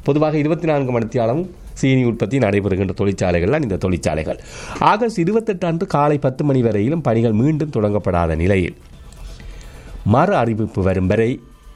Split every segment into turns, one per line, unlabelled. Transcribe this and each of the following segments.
பொதுவாக இருபத்தி நான்கு மணித்தியாலும் சீனி உற்பத்தி நடைபெறுகின்ற தொழிற்சாலைகள் தான் இந்த தொழிற்சாலைகள் ஆகஸ்ட் இருபத்தெட்டு அன்று காலை பத்து மணி வரையிலும் பணிகள் மீண்டும் தொடங்கப்படாத நிலையில் மறு அறிவிப்பு வரும் வரை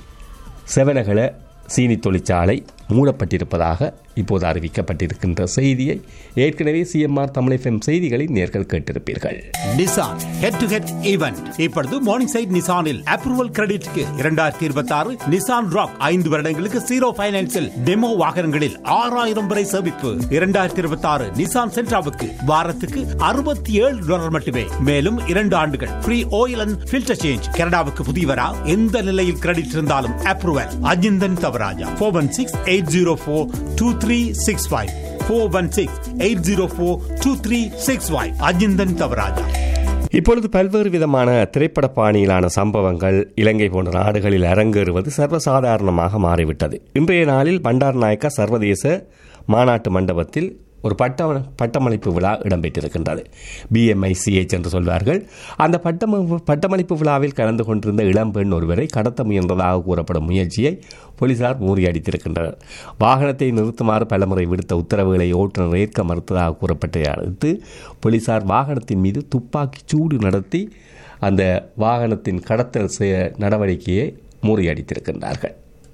செவனகல சீனி தொழிற்சாலை மூடப்பட்டிருப்பதாக இப்போது அறிவிக்கப்பட்டிருக்கின்ற செய்தியை ஏற்கனவே சிஎம்ஆர் தமிழ் எஃப்எம் செய்திகளில் நேர்கள் கேட்டிருப்பீர்கள்
Nissan head to head event இப்பொழுது மார்னிங் சைட் நிசானில் அப்ரூவல் கிரெடிட்க்கு இரண்டாயிரத்தி இருபத்தி ஆறு நிசான் ராக் ஐந்து வருடங்களுக்கு ஜீரோ பைனான்சில் டெமோ வாகனங்களில் ஆறாயிரம் வரை சேமிப்பு இரண்டாயிரத்தி இருபத்தி ஆறு நிசான் சென்ட்ராவுக்கு வாரத்துக்கு அறுபத்தி ஏழு டாலர் மட்டுமே மேலும் இரண்டு ஆண்டுகள் free oil and filter change கனடாவுக்கு புதியவரா எந்த நிலையில் கிரெடிட் இருந்தாலும் approval Ajinthan Thavarajah four one six eight zero four two three six five four one six eight zero four two three six five Ajinthan Thavarajah
இப்பொழுது பல்வேறு விதமான திரைப்பட பாணியிலான சம்பவங்கள் இலங்கை போன்ற நாடுகளில் அரங்கேறுவது சர்வசாதாரணமாக மாறிவிட்டது இன்றைய நாளில் பண்டார் நாயக்கா சர்வதேச மாநாட்டு மண்டபத்தில் ஒரு பட்ட பட்டமளிப்பு விழா இடம்பெற்றிருக்கின்றது பிஎம்ஐசிஎச் என்று சொல்வார்கள் அந்த பட்டம பட்டமளிப்பு விழாவில் கலந்து கொண்டிருந்த இளம்பெண் ஒருவரை கடத்த முயன்றதாக கூறப்படும் முயற்சியை போலீசார் முறியடித்திருக்கின்றனர் வாகனத்தை நிறுத்துமாறு பலமுறை விடுத்த உத்தரவுகளை ஓட்டுநர் ஏற்க மறுத்ததாக கூறப்பட்டதை அடுத்து போலீசார் வாகனத்தின் மீது துப்பாக்கி சூடு நடத்தி அந்த வாகனத்தின் கடத்தல் செய- நடவடிக்கையை முறியடித்திருக்கின்றார்கள்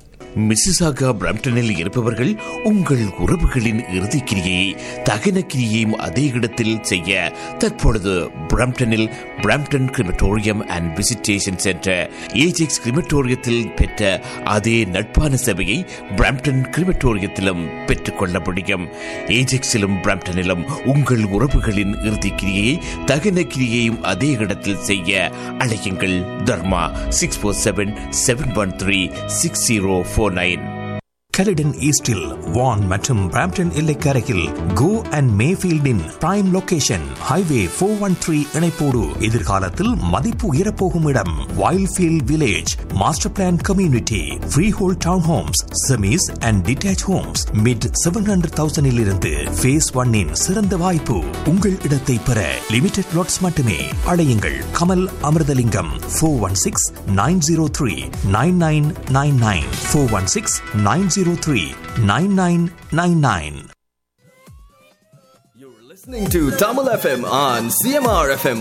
மிசிசாகா பிரம்டனில் இருப்பவர்கள் உங்கள் உறவுகளின் இறுதிக்கிரியை தகன கிரியையும் அதே இடத்தில் செய்ய தற்பொழுது பிரம்டனில் Brampton crematorium and visitation centre Ajax கிரிமட்டோரியத்தில் பெற்ற அதே நட்பான சேவையை பிரம்டன் கிரிமட்டோரியத்திலும் பெற்றுக்கொள்ள முடியும் ஏஜெக்ஸிலும் பிரம்டனிலும் உங்கள் உறவுகளின் இறுதிக்கிரியை தகன கிரியையும் அதே இடத்தில் செய்ய அழையுங்கள் Dharma six four seven seven one three six zero four nine
Caledon ஈஸ்டில் வான் மற்றும் பிராம்டன் எல்லைக்கரையில் கோ அண்ட் மேஃபீல்டின் prime location highway four one three இணைப்போடு எதிர்காலத்தில் மதிப்பு உயரப்போகும் இடம் Wildfield village master plan community freehold townhomes semis and detached homes mid seven hundred தௌசண்டில் இருந்து ஃபேஸ் ஒன்னின் சிறந்த வாய்ப்பு உங்கள் இடத்தை பெற லிமிடெட் லாட்ஸ் மட்டுமே அழையுங்கள் Kamal Amirthalingam four one six nine zero three nine nine nine nine four one six nine zero three nine nine nine nine
Listening to Tamil FM on CMR FM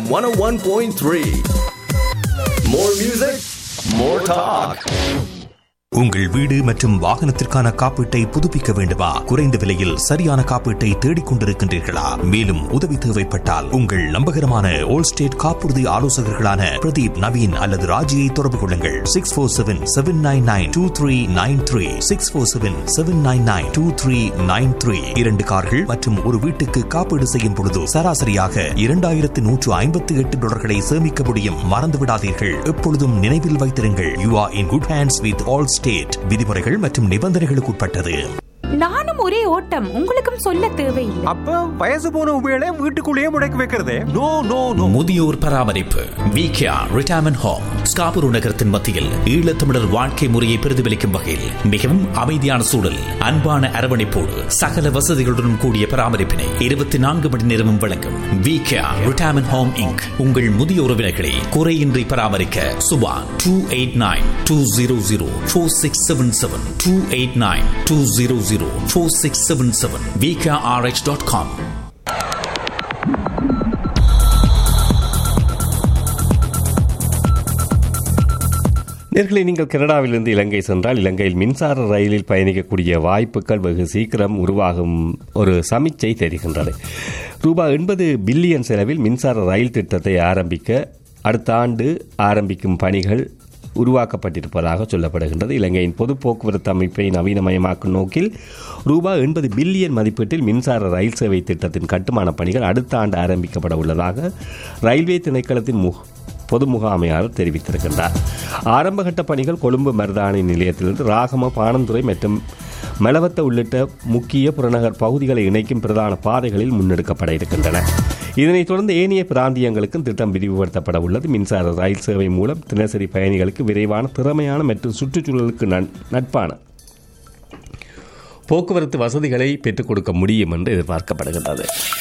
101.3. More music, more talk.
உங்கள் வீடு மற்றும் வாகனத்திற்கான காப்பீட்டை புதுப்பிக்க வேண்டுமா குறைந்த விலையில் சரியான காப்பீட்டை தேடிக் கொண்டிருக்கின்றீர்களா மேலும் உதவி தேவைப்பட்டால் உங்கள் நம்பகரமான ஓல் ஸ்டேட் காப்புறுதி ஆலோசகர்களான பிரதீப் நவீன் அல்லது ராஜியை தொடர்பு கொள்ளுங்கள் six four seven seven nine nine two three nine three six four seven seven nine nine two three nine three இரண்டு கார்கள் மற்றும் ஒரு வீட்டுக்கு காப்பீடு செய்யும் பொழுது சராசரியாக இரண்டாயிரத்து நூற்று ஐம்பத்தி எட்டு டாலர்களை சேமிக்க முடியும் மறந்து விடாதீர்கள் எப்பொழுதும் நினைவில் வைத்திருங்கள் you are in good hands with Allstate விதிமுறைகள் மற்றும் நிபந்தனைகளுக்கு உட்பட்டது
நானும் ஒரே ஓட்டம் உங்களுக்கும் சொல்ல தேவையில்லை
அப்ப வயசு போன உபயோக வீட்டுக்குள்ளேயே முடக்கி வைக்கிறதே
நோ நோ நோ
முதியோர் பராமரிப்பு விகேஆர் ரிட்டையர்மெண்ட் ஹோம் ஸ்காபுரு நகரத்தின் மத்தியில் ஈழத்தமிழர் வாழ்க்கை முறையை பிரதிபலிக்கும் வகையில் மிகவும் அமைதியான சூழல் அன்பான அரவணைப்போடு சகல வசதிகளுடன் கூடிய பராமரிப்பினை இருபத்தி நான்கு மணி நேரமும் வழங்கும் விகேஆர் ரிட்டையர்மெண்ட் ஹோம் இங்க் உங்கள் முதிய உறவினர்களை குறையின்றி பராமரிக்க Subha two eight nine two zero zero four six seven seven two eight nine two zero zero four six seven seven VKRH dot com
நேர்களை நீங்கள் கனடாவிலிருந்து இலங்கை சென்றால் இலங்கையில் மின்சார ரயிலில் பயணிக்கக்கூடிய வாய்ப்புகள் வெகு சீக்கிரம் உருவாகும் ஒரு சமிச்சை தெரிகின்றது ரூபாய் எண்பது பில்லியன் செலவில் மின்சார ரயில் திட்டத்தை ஆரம்பிக்க அடுத்த ஆண்டு ஆரம்பிக்கும் பணிகள் உருவாக்கப்பட்டிருப்பதாக சொல்லப்படுகின்றது இலங்கையின் பொது போக்குவரத்து அமைப்பை நவீனமயமாக்கும் நோக்கில் ரூபாய் எண்பது பில்லியன் மதிப்பீட்டில் மின்சார ரயில் சேவை திட்டத்தின் கட்டுமான பணிகள் அடுத்த ஆண்டு ஆரம்பிக்கப்பட உள்ளதாக ரயில்வே திணைக்களத்தின் மு பொது முகாமையாளர் தெரிவித்திருக்கின்றார் ஆரம்பகட்ட பணிகள் கொழும்பு மருதாணி நிலையத்திலிருந்து ராகம பாணந்துறை மற்றும் மெலவத்த உள்ளிட்ட முக்கிய புறநகர் பகுதிகளை இணைக்கும் பிரதான பாதைகளில் முன்னெடுக்கப்பட இருக்கின்றன இதனைத் தொடர்ந்து ஏனைய பிராந்தியங்களுக்கும் திட்டம் விரிவுபடுத்தப்பட உள்ளது மின்சார ரயில் சேவை மூலம் தினசரி பயணிகளுக்கு விரைவான திறமையான மற்றும் சுற்றுச்சூழலுக்கு நன்- நட்பான போக்குவரத்து வசதிகளை பெற்றுக் கொடுக்க முடியும் என்று எதிர்பார்க்கப்படுகின்றது